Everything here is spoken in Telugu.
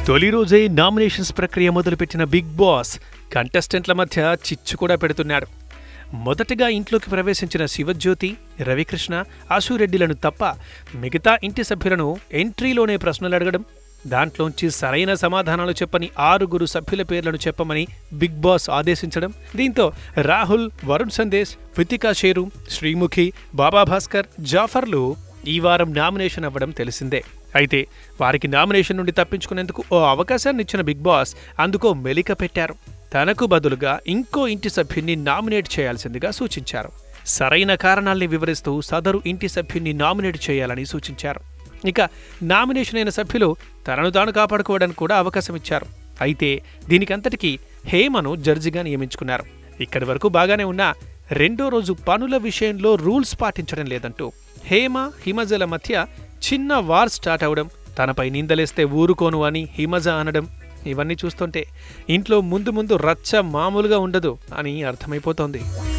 తొలి రోజే నామినేషన్స్ ప్రక్రియ మొదలుపెట్టిన బిగ్ బాస్ కంటెస్టెంట్ల మధ్య చిచ్చు కూడా పెడుతున్నాడు మొదటగా ఇంట్లోకి ప్రవేశించిన శివజ్యోతి రవికృష్ణ ఆశురెడ్డిలను తప్ప మిగతా ఇంటి సభ్యులను ఎంట్రీలోనే ప్రశ్నలు అడగడం దాంట్లోంచి సరైన సమాధానాలు చెప్పని ఆరుగురు సభ్యుల పేర్లను చెప్పమని బిగ్ బాస్ ఆదేశించడం దీంతో రాహుల్ వరుణ్ సందేశ్ వితికా షేరు శ్రీముఖి బాబా భాస్కర్ జాఫర్లు ఈ వారం నామినేషన్ అవ్వడం తెలిసిందే అయితే వారికి నామినేషన్ నుండి తప్పించుకునేందుకు ఓ అవకాశాన్ని ఇచ్చిన బిగ్ బాస్ అందుకో మెలిక పెట్టారు తనకు బదులుగా ఇంకో ఇంటి సభ్యున్ని నామినేట్ చేయాల్సిందిగా సూచించారు సరైన కారణాల్ని వివరిస్తూ సదరు ఇంటి సభ్యున్ని నామినేట్ చేయాలని సూచించారు ఇక నామినేషన్ అయిన సభ్యులు తనను తాను కాపాడుకోవడానికి కూడా అవకాశం ఇచ్చారు అయితే దీనికంతటికీ హేమను జడ్జిగా నియమించుకున్నారు ఇక్కడి వరకు బాగానే ఉన్నా రెండో రోజు పనుల విషయంలో రూల్స్ పాటించడం లేదంటూ హేమ హిమజల మధ్య చిన్న వార్ స్టార్ట్ అవడం తనపై నిందలేస్తే ఊరుకోను అని హిమజ అనడం ఇవన్నీ చూస్తుంటే ఇంట్లో ముందు ముందు రచ్చ మామూలుగా ఉండదు అని అర్థమైపోతోంది